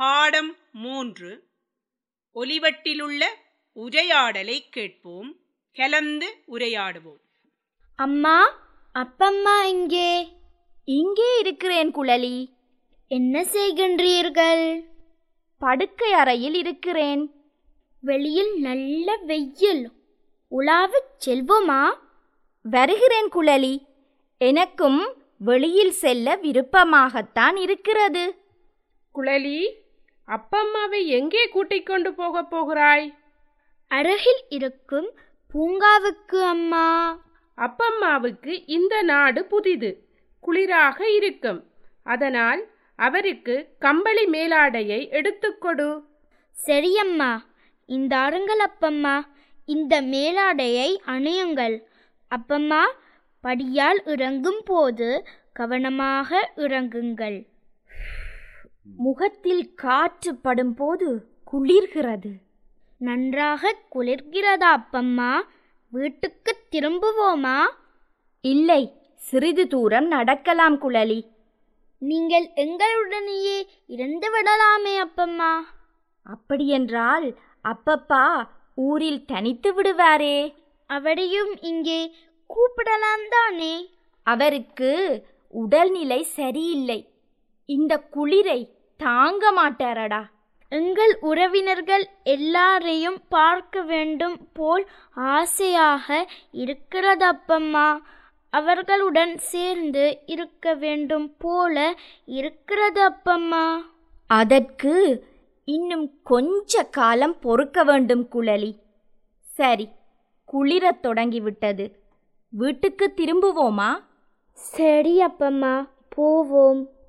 பாடம் மூன்று ஒலிவட்டிலுள்ள உரையாடலை கேட்போம் கலந்து உரையாடுவோம் அம்மா அப்பம்மா எங்கே இங்கே இருக்கிறேன் குழலி என்ன செய்கின்றீர்கள் படுக்கை அறையில் இருக்கிறேன் வெளியில் நல்ல வெயில் உலாவிச் செல்வோமா வருகிறேன் குழலி எனக்கும் வெளியில் செல்ல விருப்பமாகத்தான் இருக்கிறது குழலி அப்பம்மாவை எங்கே கூட்டிக் கொண்டு போகப் போகிறாய் அருகில் இருக்கும் பூங்காவுக்கு அம்மா அப்பம்மாவுக்கு இந்த நாடு புதிது குளிராக இருக்கும் அதனால் அவருக்கு கம்பளி மேலாடையை எடுத்துக்கொடு சரியம்மா இந்த அருங்கள் அப்பம்மா இந்த மேலாடையை அணியுங்கள் அப்பம்மா படியால் இறங்கும் போது கவனமாக இறங்குங்கள் முகத்தில் காற்று படும்போது குளிர்கிறது நன்றாக குளிர்கிறதா அப்பம்மா வீட்டுக்கு திரும்புவோமா இல்லை சிறிது தூரம் நடக்கலாம் குழலி நீங்கள் எங்களுடனேயே இறந்து விடலாமே அப்பம்மா அப்படியென்றால் அப்பப்பா ஊரில் தனித்து விடுவாரே அவரையும் இங்கே கூப்பிடலாம் தானே அவருக்கு உடல்நிலை சரியில்லை இந்த குளிரை தாங்க மாட்டாரடா எங்கள் உறவினர்கள் எல்லாரையும் பார்க்க வேண்டும் போல் ஆசையாக இருக்கிறது அப்பம்மா அவர்களுடன் சேர்ந்து இருக்க வேண்டும் போல இருக்கிறது அப்பம்மா அதற்கு இன்னும் கொஞ்ச காலம் பொறுக்க வேண்டும் குழலி சரி குளிரத் தொடங்கிவிட்டது வீட்டுக்கு திரும்புவோமா சரி அப்பம்மா போவோம்